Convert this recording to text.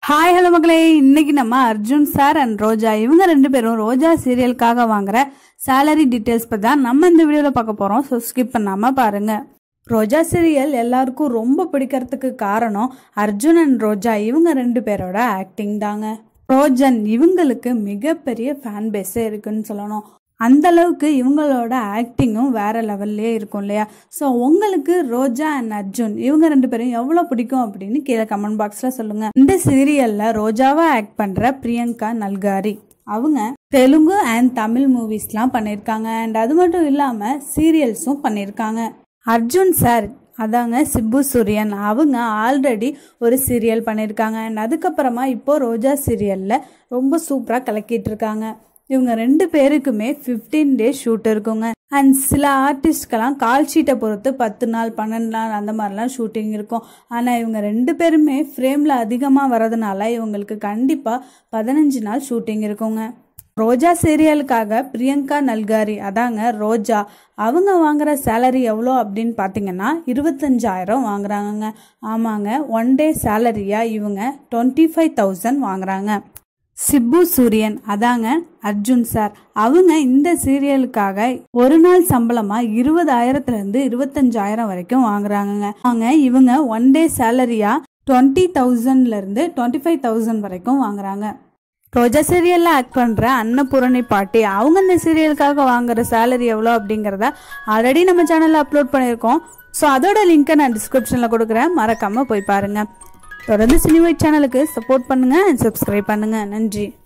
hi hello மக்களே இன்னைக்கு நம்ம அர்ஜுன் சார் அண்ட் ரோஜா இவங்க ரெண்டு பேரும் ரோஜா சீரியலுக்காக வாங்குற சேலரி டீட்டெயில்ஸ் பற்றி தான் நம்ம இந்த வீடியோவில் பார்க்க போகிறோம் ஸோ ஸ்கிப் பண்ணாமல் பாருங்க ரோஜா சீரியல் எல்லாருக்கும் ரொம்ப பிடிக்கிறதுக்கு காரணம் அர்ஜுன் அண்ட் ரோஜா இவங்க ரெண்டு பேரோட ஆக்டிங் தாங்க ரோஜன் இவங்களுக்கு மிகப்பெரிய ஃபேன் பேஸே இருக்குன்னு சொல்லணும் அந்த அளவுக்கு இவங்களோட ஆக்டிங்கும் வேற லெவல்லே இருக்கும் இல்லையா ஸோ உங்களுக்கு ரோஜா அண்ட் அர்ஜுன் இவங்க ரெண்டு பேரும் எவ்வளோ பிடிக்கும் அப்படின்னு கீழே கமெண்ட் பாக்ஸில் சொல்லுங்க இந்த சீரியல்ல ரோஜாவா ஆக்ட் பண்ற பிரியங்கா நல்காரி அவங்க தெலுங்கு அண்ட் தமிழ் மூவிஸ்லாம் பண்ணியிருக்காங்க அண்ட் அது மட்டும் இல்லாமல் சீரியல்ஸும் பண்ணியிருக்காங்க அர்ஜுன் சார் அதாங்க சிப்பு சூரியன் அவங்க ஆல்ரெடி ஒரு சீரியல் பண்ணியிருக்காங்க அண்ட் அதுக்கப்புறமா இப்போ ரோஜா சீரியலில் ரொம்ப சூப்பராக கலக்கிட்டு இருக்காங்க இவங்க ரெண்டு பேருக்குமே ஃபிஃப்டீன் டேஸ் ஷூட் இருக்குங்க அண்ட் சில ஆர்டிஸ்ட்கெல்லாம் கால் ஷீட்டை பொறுத்து பத்து நாள் பன்னெண்டு நாள் அந்த மாதிரிலாம் ஷூட்டிங் இருக்கும் ஆனால் இவங்க ரெண்டு பேருமே ஃப்ரேமில் அதிகமாக வரதுனால இவங்களுக்கு கண்டிப்பாக பதினஞ்சு நாள் ஷூட்டிங் இருக்குங்க ரோஜா சீரியலுக்காக பிரியங்கா நல்காரி அதாங்க ரோஜா அவங்க வாங்குற சேலரி எவ்வளோ அப்படின்னு பார்த்தீங்கன்னா இருபத்தஞ்சாயிரம் வாங்குறாங்கங்க ஆமாங்க ஒன் டே சேலரியாக இவங்க டுவெண்ட்டி ஃபைவ் தௌசண்ட் வாங்குறாங்க சிப்பு சூரியன் அதாங்க அர்ஜுன் சார் அவங்க இந்த சீரியலுக்காக ஒரு நாள் சம்பளமா இருபதாயிரத்துல இருந்து இருபத்தஞ்சாயிரம் வரைக்கும் வாங்குறாங்கங்க அவங்க இவங்க ஒன் டே சேலரியா டுவெண்ட்டி தௌசண்ட்ல இருந்து டுவெண்ட்டி ஃபைவ் தௌசண்ட் வரைக்கும் வாங்குறாங்க ரோஜா சீரியல்ல ஆக்ட் பண்ற அன்னபூரணி பாட்டி அவங்க இந்த சீரியலுக்காக வாங்குற சேலரி எவ்வளோ அப்படிங்கிறத ஆல்ரெடி நம்ம சேனல்ல அப்லோட் பண்ணியிருக்கோம் ஸோ அதோட லிங்கை நான் டிஸ்கிரிப்ஷன்ல கொடுக்குறேன் மறக்காம போய் பாருங்க தொடர்ந்து சினிவை சேனலுக்கு சப்போர்ட் பண்ணுங்க அண்ட் சப்ஸ்கிரைப் பண்ணுங்க நன்றி